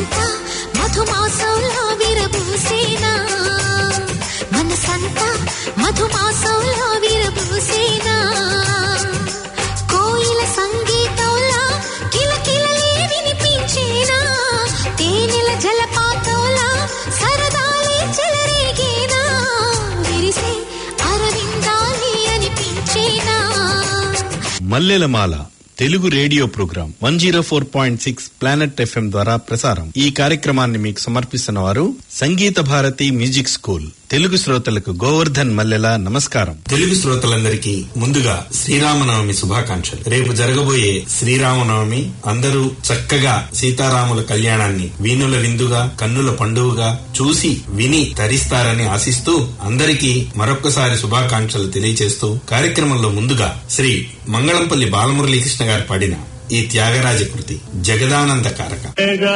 మనసంతా మధుమాసంలో విరబూసేనా మనసంతా మధుమాసంలో విరబూసేనా కోయిల సంగీతంలా కిలకిలలే వినిపించేనా తేనెల జలపాతంలా సరదాలే చెలరేగేనా విరిసే అరవిందాలి అనిపించేనా మల్లెలమాల Telugu radio program one zero four point six planet FM ద్వారా ప్రసారం ఈ కార్యక్రమాన్ని మీకు సమర్పిస్తున్న వారు సంగీత భారతి మ్యూజిక్ స్కూల్ తెలుగు శ్రోతలకు గోవర్ధన్ మల్లెల నమస్కారం తెలుగు శ్రోతలందరికీ ముందుగా శ్రీరామనవమి శుభాకాంక్షలు రేపు జరగబోయే శ్రీరామనవమి అందరూ చక్కగా సీతారాముల కళ్యాణాన్ని వీణుల విందుగా కన్నుల పండుగగా చూసి విని తరిస్తారని ఆశిస్తూ అందరికీ మరొక్కసారి శుభాకాంక్షలు తెలియజేస్తూ కార్యక్రమంలో ముందుగా శ్రీ మంగళంపల్లి బాలమురళీకృష్ణ గారు పాడిన ఈ త్యాగరాజ కృతి జగదానంద కారక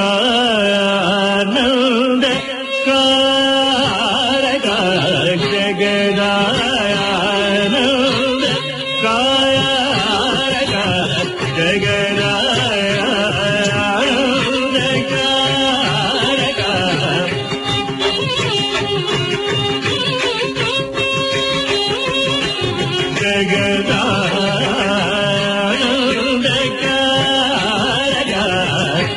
జగదానంద కారక జగదానంద కారక జగదానంద కారక జగదానంద కారక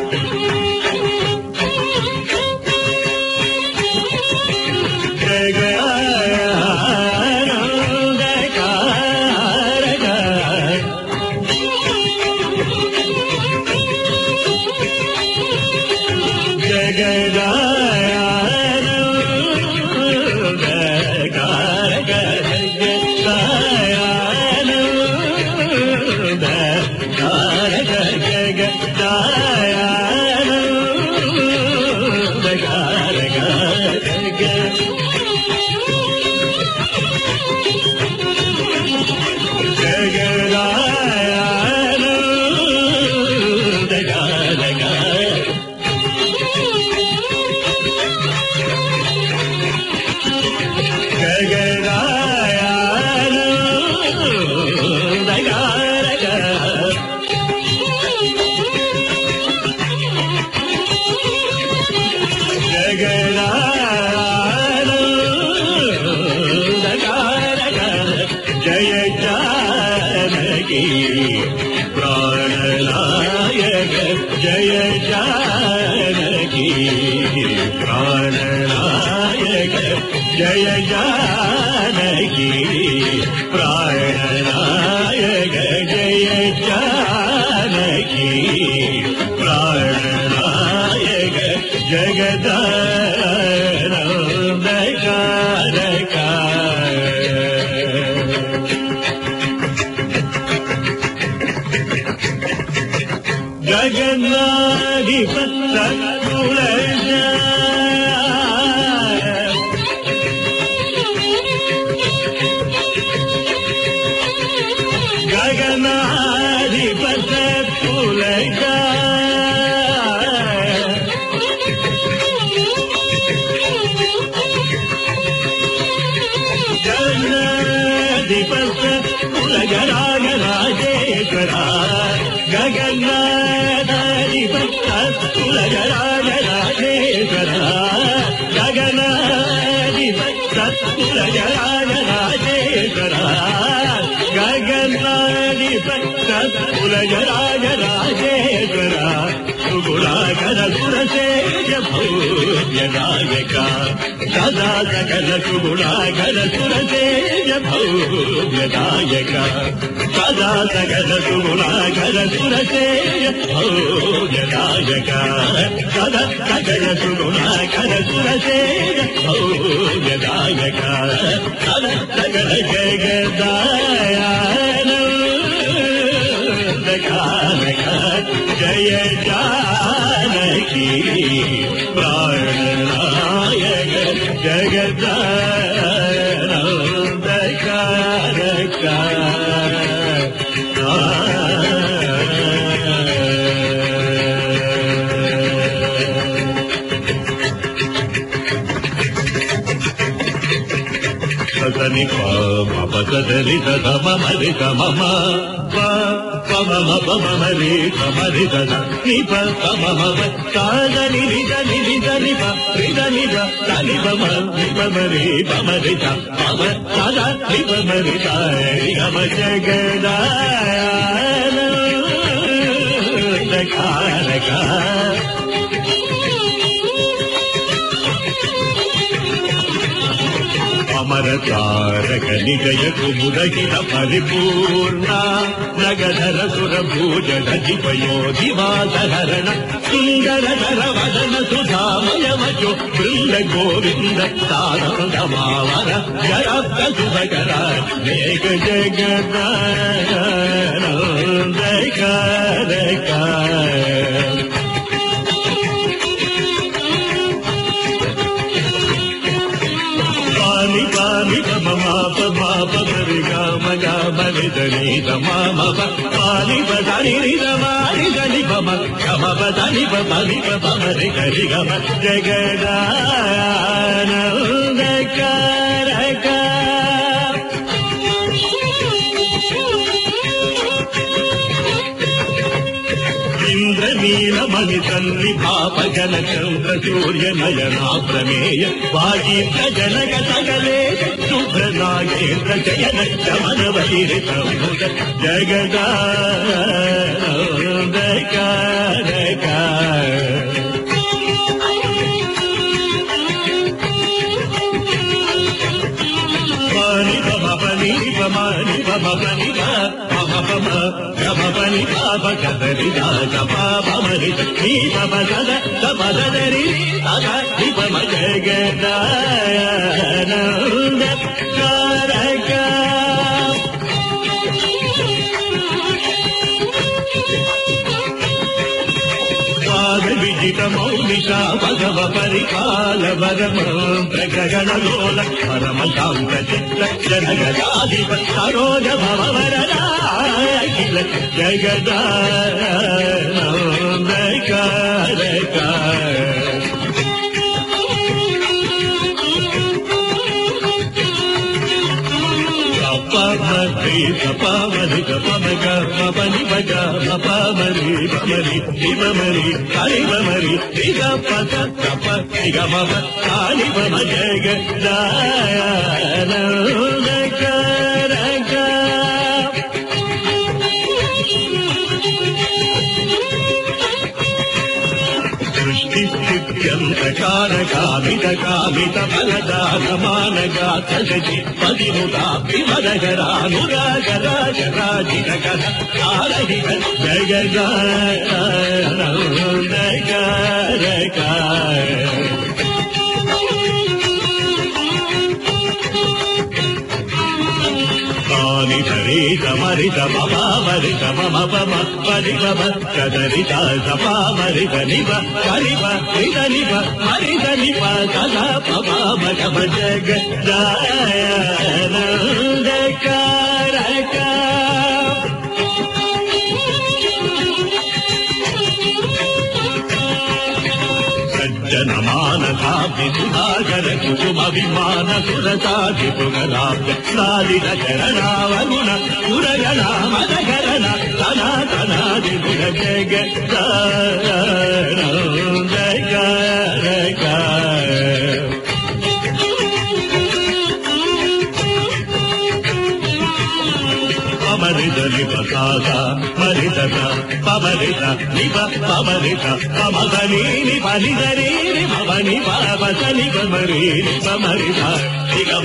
జయ జానకి ప్రాణనాయక జయ జానకి ప్రాణనాయక జయ జానకి ప్రాణనాయక జయ జానకి ప్రాణనాయక జగదానందకారక జగన్నాధిపత్తులజ గగనాధిపతులజ జగన్నాధిపతులజరాజరాజేశ్వర గగనాధిపతులజరాజరాజేశ్వర గగనాధిపతులజరాజరాజేశ్వర గగనాధిపతులజరాజరాజేశ్వర సుగుణాకర సురసేయ భౌర్యనాయక సదా సకల సుగుణాకర సురసేయ భౌర్యనాయక సదా సకల సుగుణాకర సురసేయ భౌర్యనాయక సదా సకల సుగుణాకర సురసేయ భౌర్యనాయక సదా సకల జగదాయ జయ జానకి ప్రాణనాయక సని ప పద దరి దద మమ రి ద మమ ప ప మమ ప మమ రి ప మ రి దద ని ప ప మమ ప తా ద ని రి ద ని రి ద ని ప రి ద ని ద ద ని ప మ ని ప మ రి ప మ రి ద ప మ త ద ని ప మ రి ద రి గ మ జగదాయ అమర తారక నిజయ కుముదహిత పరిపూర్ణ నగధర సుర భూజన దివయోధివాసహరణ సుందర ధర వదన సుధామయమజో బృంద గోవింద తానంద మావర జరప్త శుభకర మేఘ జగదానందకారక పాని పాని పమ మాప మాప గరి గామ గామ నిదని గమామ పాని పదని నిరమాని గని పమ గమ పదని పమని పమ రి గరి గమ జగదానందకారక ఇంద్రనీలమణి తల్లి పాపగల చంద్ర సూర్య నయనా ప్రమేయ వాగీంద్ర జనక సగలే శుభ్ర నాగేంద్ర జయన చమన వహిరిత జగదారక పని పమ పని పమని పమ పని పమ పమ గమ పని పాప కదరి దాగ పాపమని నీ పమ సద సమ సదరి సద ని పమ జగదానంద కారక పాద విజిత మౌనిషా భగవ పరిపాల వరమ ప్రగగణ లోల పరమ శాంత చిత్త జనగదాధిప సరోజ భవ వరదాఖిల జగదానందకారక పమరి పమరి పమగ పమని బగ పమరి పమరి పమరి హరి పమరి దిగ పద తప దిగ మమ కాని మమ జగ దానందకారక సృష్టి స్థిత్యంతకారకామిత కామిత ఫలదానమానగాత జి పదిముదాభిమదగరానురాగరాజరాజిత కథ తారహిత జగదానందకారక పాని ధరిత మరిత మమరిత మమ పమ పరి పమ కదరిత సపా మరిత నివ పరిప రిత నివ మరిత నిప సదా పమ మగమ జగ దానందకారక సజ్జన మానసాభి సుధాకర కుసుమ విమాన సురసాభి పుగరాభ్య సాలిత చరణావగుణ సురగణ మదకరణ సనాతనాది గుణ జగ పమరిత నిపసాద మరితత పమరిత నిప పమరిత పమదని నిపనిదరి నిపమని పవసని పమరి నిపమరిత నిగమ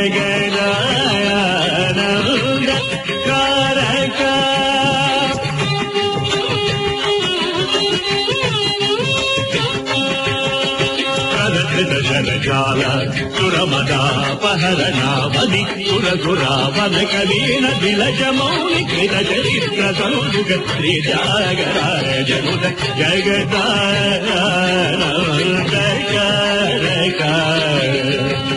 జగనానంద కారక ప్రదృత శరజాల సురమదాపహరణావధి సురసురావన కలీన విలజ మౌని కృత చరిత్ర సంయుగ శ్రీ జాగరాయ జనుత జగదానందకారక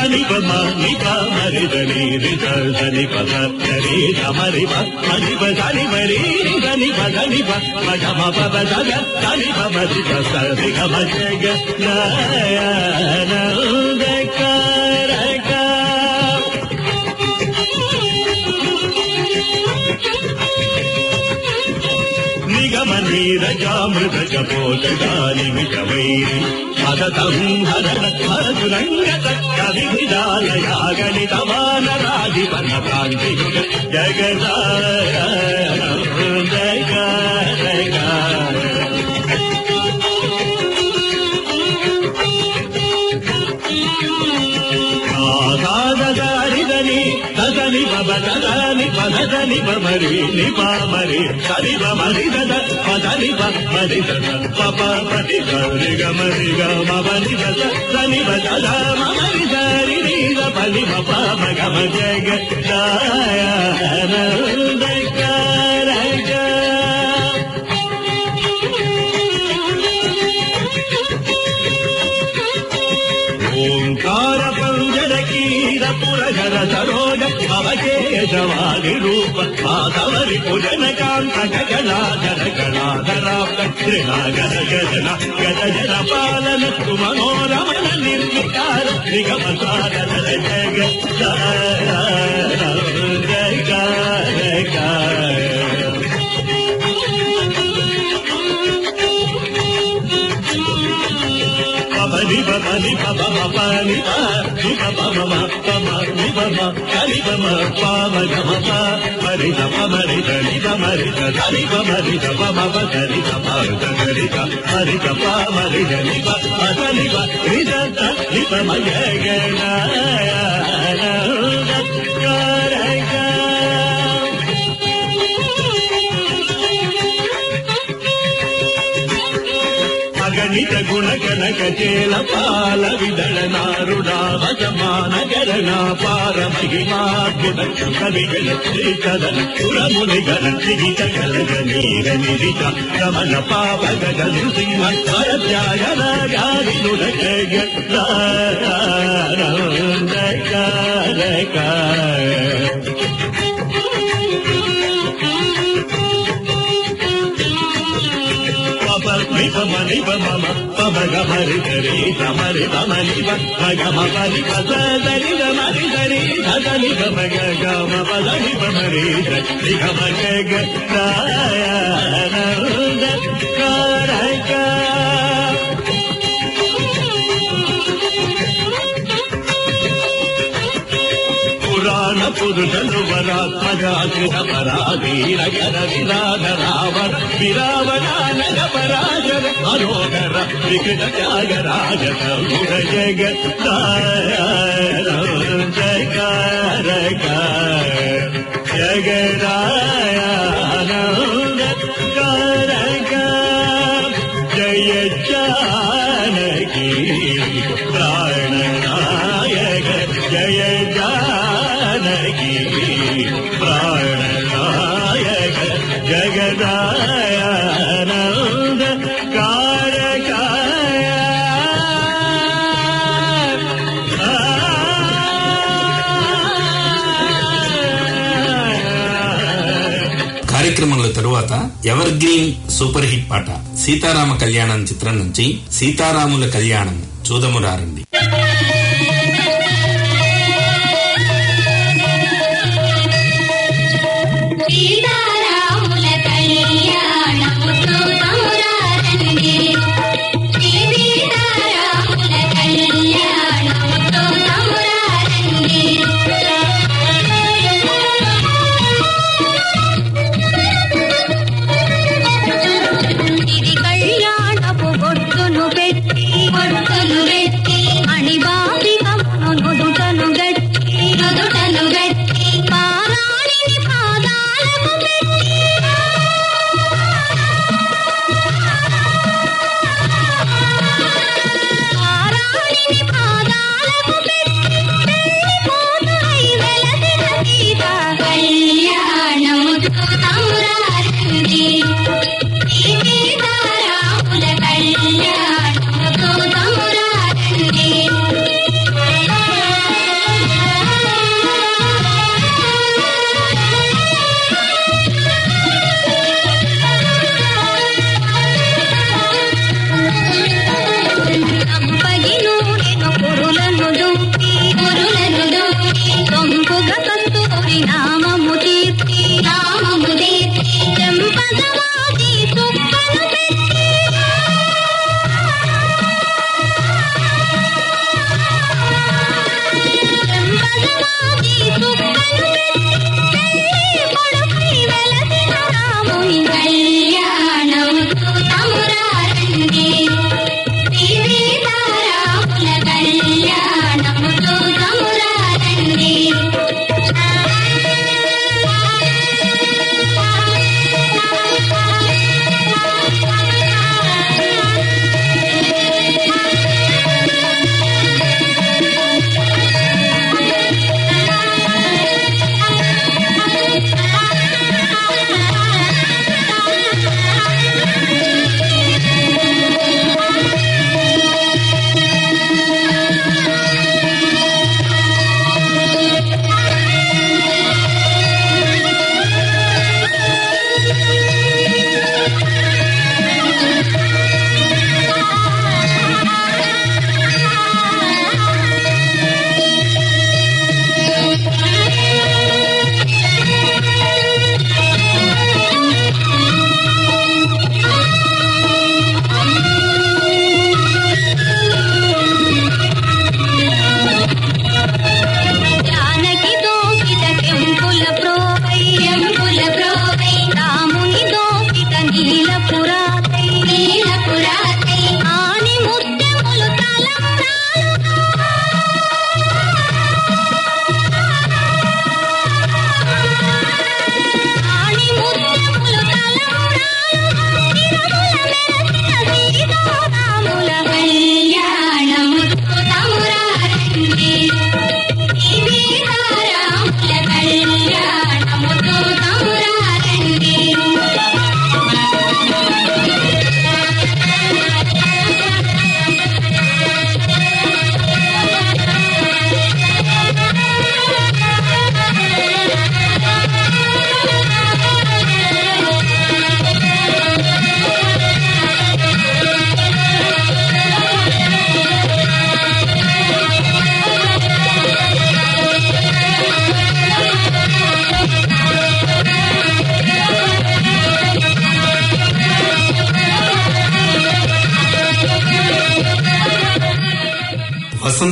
దని పమ ని ప మరి దని రి స దని ప స రి గ మరి ప మరి ప దని మరి రి దని ప దని ప మ గ మ ప ప ద గ దని ప మరి ప స రి గ మ జ గ న యా న ద క ర గ నిగమ నీరజామృత కపోషగాని విషవైరి మదతం హరణ హరతురంగ కవి విదాలయాగణిత వానరాధిపన కాంతి జగదాయ జగ జగ సాదని సదని బబ సదని పదని బమరి నిపా మరి సరి బమరి దద పదని బమరి దద పప పతి గౌరి గమరి గమ బని దద సని బద మమరి సరి ని ద పని మప మగమ జగ దాయ నందక రగ ఓంకార పంజర కీర పురగర సరోజ అవశేషవాది రూప మాధవరి పుజన కాంత గగలాధర గణాధరాప్త శ్రీనాగర గజన గజ జన పాలన సు మనోరమణ నిర్వికార నిగమ సాగర జగ జగ జగ పని పని పమ పని పని పమ పమ ని పమ కలి పమ పమ గమ ప మరి పమ మరి ధని మరి ధని మరి పమ పని పమ ధని మరి పమ మరి ధని పని రి ధని పమ జగ అగణిత గుణ కనక చేల పాల విదళ నారుడావ సమాన గరణ పార మహిమాద్భుత కవిగల శ్రీ కదల పురముని గల త్రిగిత కలగ నీర నిరిత రమణ పాప గగ నృసింహ పరత్యాయ రాగారినుడ జగ మని మమ పమ గమరి సరి గమరి మమని మగమ పని పదని గమరి సరి సదని గమ గమ పదని పమరి సరి గమ గగ కారక పురాణ పురుషను వరాత్మజాగ్రహ పరాధీర గర విరాధ రావణ విరావణానగ పరాజర మనోహర వికట త్యాగరాజ ముర జగ జగరక జగరాయ కారక జయ జానకి ప్రాణనాయక జయ జానకి ప్రాణనాయక జగదాయానంద కారకాయ కార్యక్రమంలో తరువాత ఎవర్ గ్రీన్ సూపర్ హిట్ పాట సీతారామ కళ్యాణం చిత్రం నుంచి సీతారాముల కళ్యాణం చూదము రారండి సీతారాముల కళ్యాణము చూడమురారండి సీతారాముల కళ్యాణము చూడమురారండి ఇది కళ్యాణపు బొట్టును పెట్టి బొట్టును పెట్టి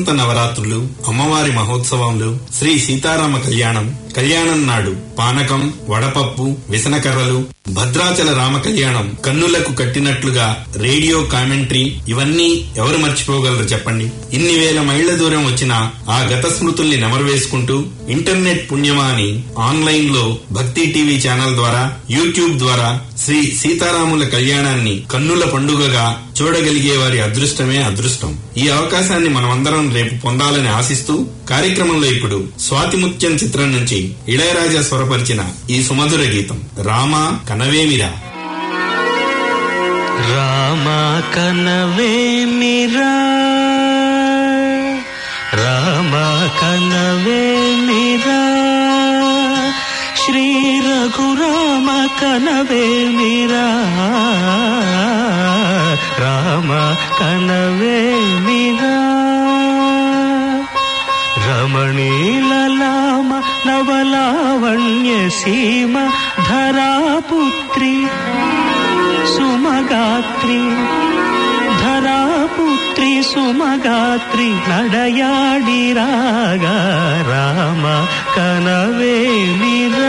వసంత నవరాత్రులు అమ్మవారి మహోత్సవములు శ్రీ సీతారామ కళ్యాణం కళ్యాణం నాడు పానకం వడపప్పు విసనకర్రలు భద్రాచల రామ కళ్యాణం కన్నులకు కట్టినట్లుగా రేడియో కామెంటరీ ఇవన్నీ ఎవరు మర్చిపోగలరు చెప్పండి ఇన్ని వేల మైళ్ల దూరం వచ్చిన ఆ గత స్మృతుల్ని నెమరువేసుకుంటూ ఇంటర్నెట్ పుణ్యమా అని ఆన్లైన్ లో భక్తి టీవీ ఛానల్ ద్వారా యూట్యూబ్ ద్వారా శ్రీ సీతారాముల కళ్యాణాన్ని కన్నుల పండుగగా చూడగలిగే వారి అదృష్టమే అదృష్టం ఈ అవకాశాన్ని మనమందరం రేపు పొందాలని ఆశిస్తూ కార్యక్రమంలో ఇప్పుడు స్వాతిముత్యం చిత్రం నుంచి ఇళయరాజా స్వరపరిచిన ఈ సుమధుర గీతం రామా కనవేమిరా రామ కనవేమిరా రామ కనవేమిరా శ్రీ రఘురామ కనవేమిరా రామ కనవేమిరా రమణీలలామ నవలావణ్య సీమ ధరాపుత్రి సుమగాత్రి ధరాపుత్రి సుమగాత్రి నడయాడి రాగా రామ కనవేమిరా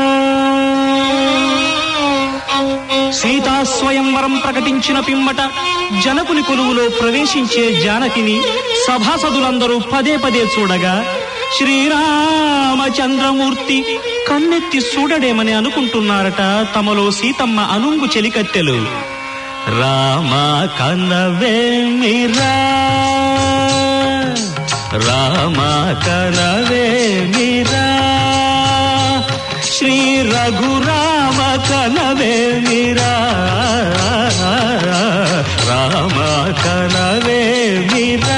సీతా స్వయంవరం ప్రకటించిన పిమ్మట జనకుని కొలువులో ప్రవేశించే జానకిని సభాసదులందరూ పదే పదే చూడగా శ్రీరామచంద్రమూర్తి కన్నెత్తి చూడడేమని అనుకుంటున్నారట తమలో సీతమ్మ అనుంగు చెలికత్తెలు రామ కనవేమిరా రామ కనవేమిరా శ్రీ రఘురామ కనవేమిరా రామ కనవేమిరా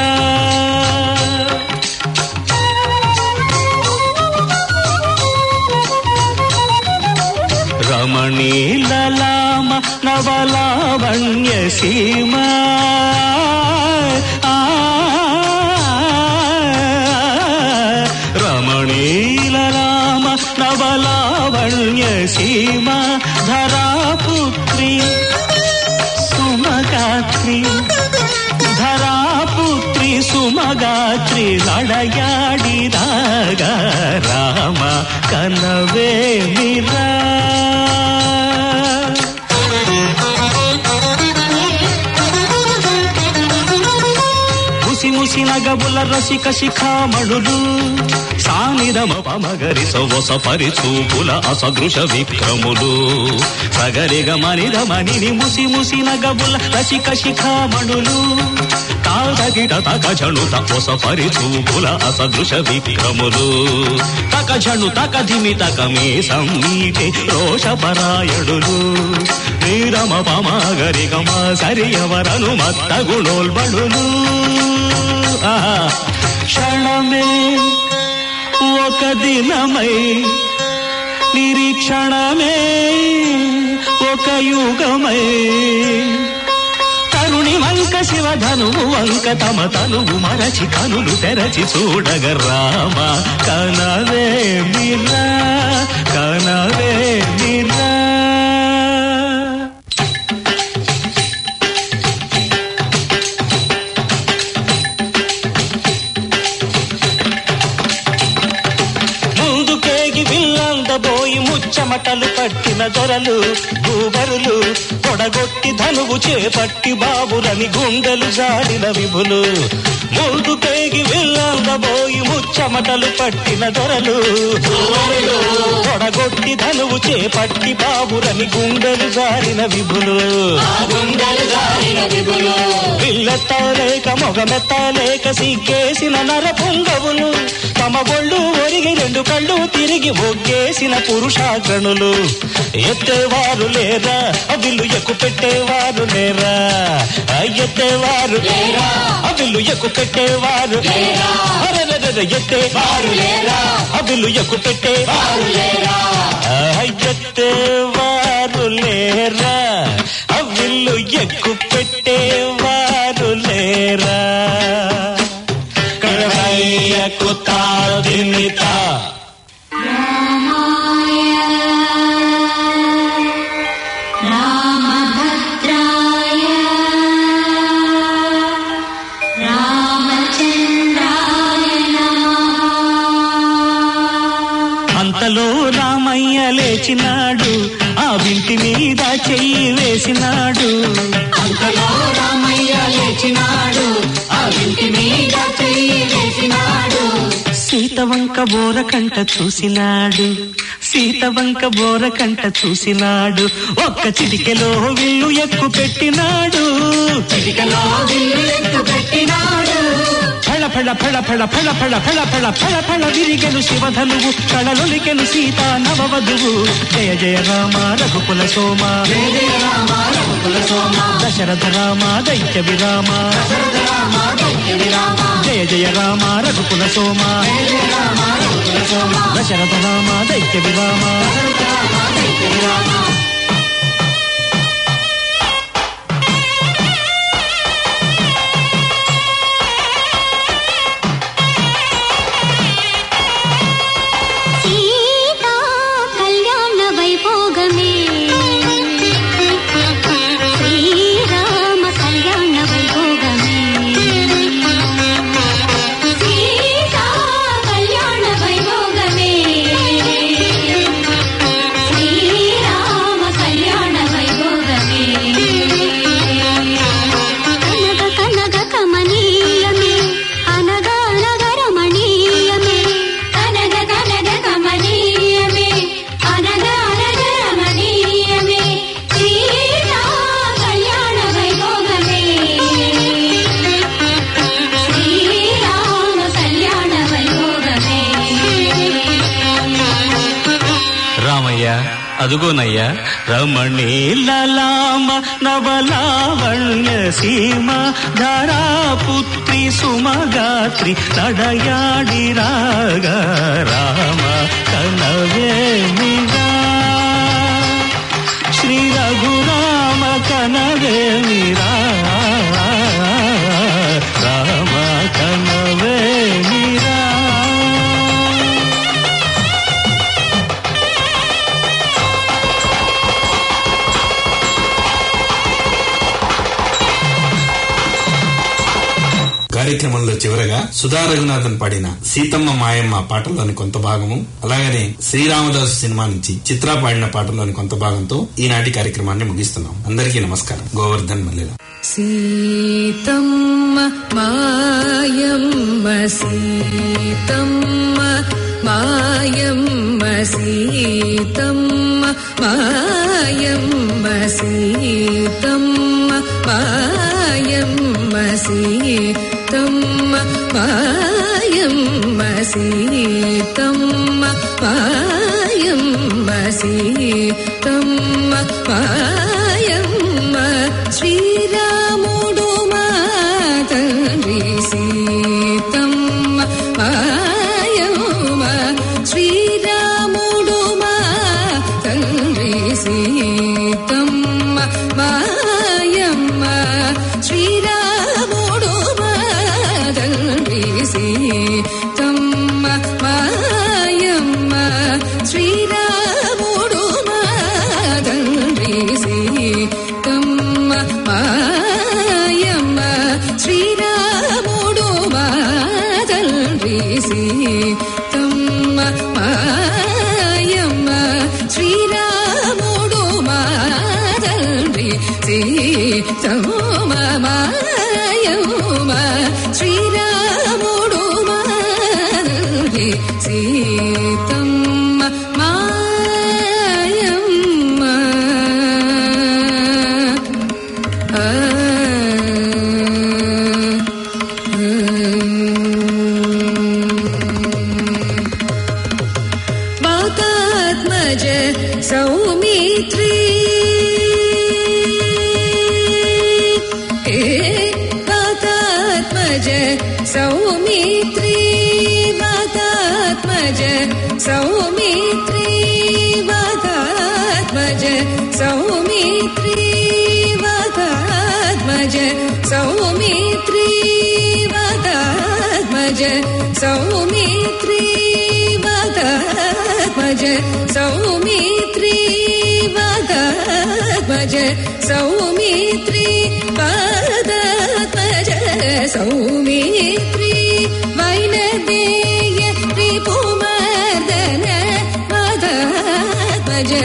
రమణీలలామ నవలావణ్య సీమ ఆ, రమణీలలామ నవలావణ్య సీమ ధరాపుత్రి సుమగాత్రి ధరాపుత్రి సుమగాత్రి నడయాడి రాగా రామ కనవేమిరా ముసి ముసి నగబుల రసిక శిఖామణులు సానిదమ పమగరి సొవస పరిచూపుల అసదృశ విక్రములు సగరిగ మనిద మణిని ముసి ముసి నగబుల రసిక శిఖామణులు తాదగిట తక జణు తపొస పరిచూపుల అసదృశ విక్రములు తక జణు తక ధిమి తక మే సంమీటి రోషపరాయణులు నీరమ పమగరి గమ సరియవరను మత్త గుణోల్బడులు ఆహా. క్షణమే ఒక దినమై నిరీక్షణమే ఒక యుగమై తరుణి వంక శివధనువు వంక తమ తనువు మరచి కనులు తెరచి చూడగ రామ కనవే మిరా కనవే మిరా ముందుకేగి విల్లందబోయి ముచ్చమటలు పట్టిన దొరలు భూగరులు పొడగొట్టి ధనువు చేపట్టి బాబురని గుండెలు జాడిన విభులు ముందుకేగి విల్లందబోయి ముచ్చమటలు పట్టిన దొరలు పొడగొట్టి ధనువు చేపట్టి బాబురని గుండెలు జారిన విభులు పిల్లెత్తలేక మొగమెత్తలేక సిగ్గేసిన నర పొంగవులు తమ బొళ్ళు ఒరిగి రెండు కళ్ళు తిరిగి ఒగ్గేసిన పురుషాగ్రణులు ఎత్తేవారు లేరా అవిల్లు ఎక్కు పెట్టేవారు లేరా ఆ, ఎత్తేవారు లేరా అవిల్లు ఎక్కు పెట్టేవారు అరెరెరెరె, ఎత్తేవారు లేరా అవిల్లు ఎక్కు పెట్టేవారు లేరా ఆ, ఎత్తేవారు లేరా అవిల్లు ఎక్కు పెట్టేవారు లేరా కడవయ్యకు తాదినిత రామభద్రాయ రామచంద్రాయ లేచినాడు ఆ వింటి మీద చెయ్యి వేసినాడు అంతలో రామయ్య లేచినాడు ఆ ఇంటి మీద చెయ్యి వేసినాడు సీతవంక బోర కంట చూసినాడు సీతవంక బోర కంట చూసినాడు ఒక్క చిటికెలో విల్లు ఎక్కు పెట్టినాడు చిటికలో విల్లు ఎత్తు పెట్టినాడు ఫళ ఫళ ఫళ ఫళ ఫళ ఫళ ఫళ ఫళ ఫళ ఫళ విరిగెను శివధనువు కళలొలికెను సీత నవవధువు జయ జయ రామ రఘుకుల సోమ జయ జయ రామ రఘుకుల సోమ దశరథ రామ దైత్య విరామ దశరథ రామ దైత్య విరామ జయ జయ రామ రఘుకుల సోమ జయ జయ రామ రఘుకుల సోమ దశరథ రామ దైత్య విరామ దశరథ రామ దైత్య విరామ సీతా కళ్యాణ వైభోగమే శ్రీరామ కళ్యాణ వైభోగమే సీతా కళ్యాణ వైభోగమే శ్రీరామ కళ్యాణ వైభోగమే కనగ కనగ కమనీయమే అనగా నగరమణీయమే కనగ కనగ కమనీయమే అనగ అనగ రమణీయమే సీతా కళ్యాణ వైభోగమే శ్రీరామ కళ్యాణ వైభోగమే రామయ్య అదుగోనయ్యా రమణీలామ నవలావణ్య సీమ ధరాపుత్రి సుమగాత్రి నడయాడి రాగా రామ కనవేమిరా శ్రీ రఘురామ కనవేమిరా రామ కనవేమిరా కార్యక్రమంలో చివరగా సుధా రఘునాథన్ పాడిన సీతమ్మ మాయమ్మ పాటలోని కొంత భాగము అలాగనే శ్రీరామదాసు సినిమా నుంచి చిత్ర పాడిన పాటలోని కొంత భాగంతో ఈనాటి కార్యక్రమాన్ని ముగిస్తున్నాం అందరికీ నమస్కారం గోవర్ధన్ మల్లెల సీతమ్మ మాయమ్మ సీతమ్మ మాయమ్మ సీతమ్మ మాయమ్మ సీతమ్మ మాయమ్మ సీతమ్మ మాయమ్మ సీతమ్మ మాయమ్మ సీతమ్మ మాయమ్మ శ్రీరాముడు మా తండ్రి సీతమ్మ మాయమ్మ శ్రీరాముడు మా తండ్రి సీతమ్మ మాయమ్మ శ్రీరాముడు మా తండ్రి సీతమ్మ మాయమ్మ శ్రీరాముడు మా తండ్రి సీతమ్మ మాయమ్మ శ్రీరాముడు మా తండ్రి సీతమ్మ మాయమ్మ శ్రీరాముడు మా తండ్రి సీతమ్మ మాయమ్మ శ్రీరాముడు మా తండ్రి సీతమ్మ మాయమ్మ ఆ సౌమిత్రి వాతాత్మజ సౌమిత్రి వాతాత్మజ సౌమిత్రి వాతాత్మజ సౌమిత్రి వాతాత్మజ సౌమిత్రి వాతాత్మజ సౌమిత్రి వాతాత్మజ సౌమిత్రి వాతాత్మజ సౌమిత్రి వాతాత్మజ సౌమిత్రి వైనదేయ రిపుమర్దన వాతాత్మజ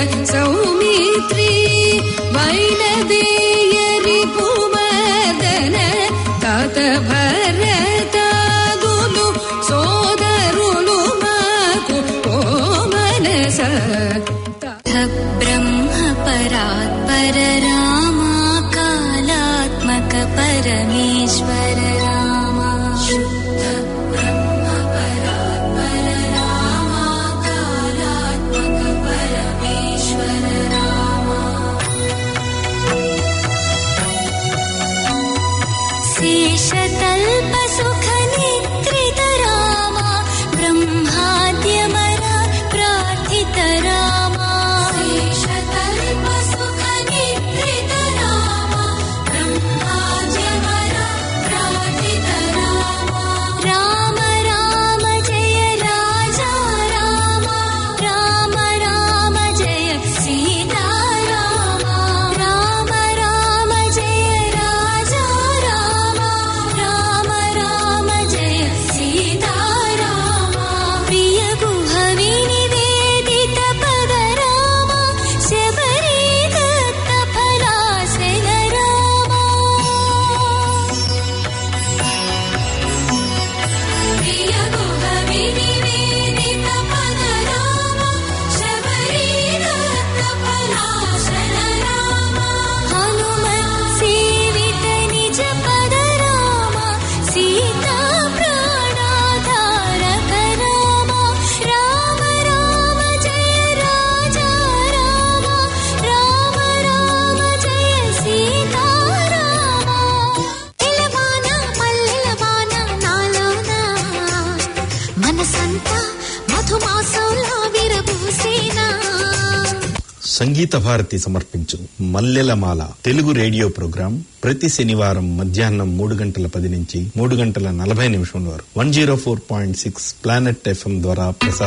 వసంత మధుమాసంలా విరబూసేనా సంగీత భారతి సమర్పించు మల్లెలమాల తెలుగు రేడియో ప్రోగ్రాం ప్రతి శనివారం మధ్యాహ్నం మూడు గంటల పది నుంచి మూడు గంటల నలభై నిమిషం వరకు one zero four point six planet FM ద్వారా ప్రసారం